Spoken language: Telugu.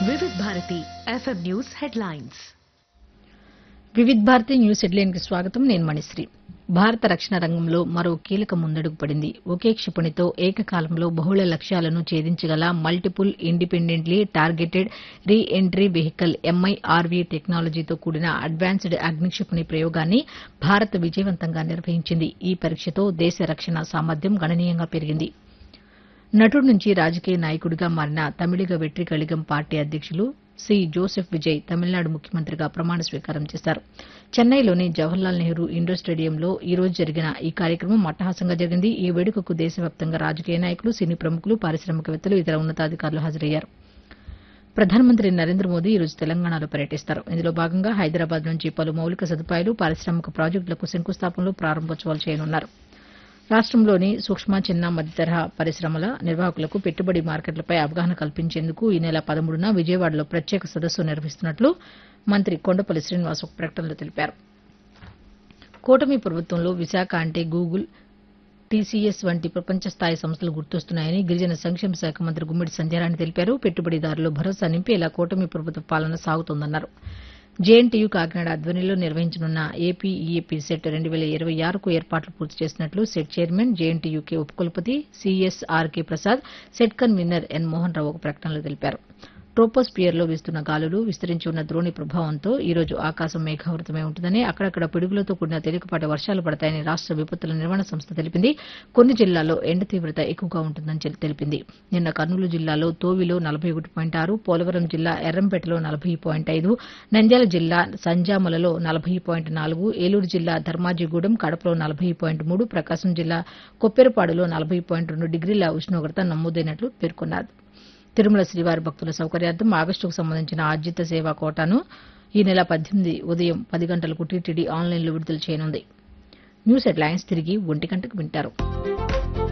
వివిధ Bharati FM news headlines Vividh Bharati news headline కి స్వాగతం నేను మణిశ్రీ భారత రక్షణ రంగంలో మరో కీలక ముందడుగు పడింది ఒకే క్షిపణితో ఏకకాలంలో బహుళ లక్ష్యాలను ఛేదించగల multiple independently targeted re entry vehicle MIRV టెక్నాలజీతో కూడిన అడ్వాన్స్డ్ అగ్ని క్షిపణి ప్రయోగాన్ని భారత్ విజయవంతంగా నిర్వహించింది ఈ పరీక్షతో దేశ రక్షణ సామర్థ్యం గణనీయంగా పెరిగింది నటుడి నుంచి రాజకీయ నాయకుడిగా మారిన తమిళిగ వెట్రి కళిగం పార్టీ అధ్యక్షులు సి జోసెఫ్ విజయ్ తమిళనాడు ముఖ్యమంత్రిగా ప్రమాణ స్వీకారం చేశారు చెన్నైలోని జవహర్లాల్ నెహ్రూ ఇండోర్ స్టేడియంలో ఈ రోజు జరిగిన ఈ కార్యక్రమం అట్టహాసంగా జరిగింది ఈ వేడుకకు దేశవ్యాప్తంగా రాజకీయ నాయకులు సినీ ప్రముఖులు పారిశ్రామికవేత్తలు ఇతర ఉన్నతాధికారులు హాజరయ్యారు ప్రధానమంత్రి నరేంద్ర మోదీ ఈ రోజు తెలంగాణలో పర్యటిస్తారు ఇందులో భాగంగా హైదరాబాద్ నుంచి పలు మౌలిక సదుపాయాలు పారిశ్రామిక ప్రాజెక్టులకు శంకుస్థాపనలు ప్రారంభోత్సవాలు చేయనున్నారు రాష్టంలోని సూక్ష్మ చిన్న మధ్యతరహా పరిశ్రమల నిర్వాహకులకు పెట్టుబడి మార్కెట్లపై అవగాహన కల్పించేందుకు ఈ నెల పదమూడున విజయవాడలో ప్రత్యేక సదస్సు నిర్వహిస్తున్నట్లు మంత్రి కొండపల్లి శ్రీనివాస్ ఒక ప్రకటనలో తెలిపారు కూటమి ప్రభుత్వంలో విశాఖ అంటే గూగుల్ టీసీఎస్ వంటి ప్రపంచ స్థాయి సంస్థలు గుర్తొస్తున్నాయని గిరిజన సంక్షేమ శాఖ మంత్రి గుమ్మిడి సంధ్యారాణి తెలిపారు పెట్టుబడిదారులు భరోసా నింపేలా కూటమి ప్రభుత్వ పాలన సాగుతోందన్నారు జేఎన్టీయూ కాకినాడ ఆధ్వర్యంలో నిర్వహించనున్న ఏపీ ఈఏపీ సెట్ రెండు వేల ఇరవై ఆరుకు ఏర్పాట్లు పూర్తి చేసినట్లు సెట్ చైర్మన్ జేఎన్టీయూకే ఉపకులపతి CSRK Prasad CET convener N Mohan Rao ఒక ప్రకటనలో తెలిపారు ట్రోపోస్పియర్లో వీస్తున్న గాలులు విస్తరించి ఉన్న ద్రోణి ప్రభావంతో ఈ రోజు ఆకాశం మేఘావృతమై ఉంటుందని అక్కడక్కడ పిడుగులతో కూడిన తేలికపాటి వర్షాలు పడతాయని రాష్ట విపత్తుల నిర్వహణ సంస్థ తెలిపింది కొన్ని జిల్లాల్లో ఎండ తీవ్రత ఎక్కువగా ఉంటుందని చెల్- తెలిపింది నిన్న కర్నూలు జిల్లాలో తోవిలో నలభై ఒకటి పాయింట్ ఆరు పోలవరం జిల్లా ఎర్రంపేటలో నలభై పాయింట్ ఐదు నంద్యాల జిల్లా సంజామలలో నలభై పాయింట్ నాలుగు ఏలూరు జిల్లా ధర్మాజిగూడెం కడపలో నలభై పాయింట్ మూడు ప్రకాశం జిల్లా కొప్పెరపాడులో నలభై పాయింట్ రెండు డిగ్రీల ఉష్ణోగ్రత నమోదైనట్లు పేర్కొన్నారు తిరుమల శ్రీవారి భక్తుల సౌకర్యార్థం ఆగస్టుకు సంబంధించిన ఆర్జిత సేవా కోటాను ఈ నెల పద్దెనిమిది ఉదయం పది గంటలకు టీటీడీ ఆన్లైన్లో విడుదల చేయనుంది న్యూస్ హెడ్లైన్స్ తిరిగి ఒంటి గంటకు వింటారు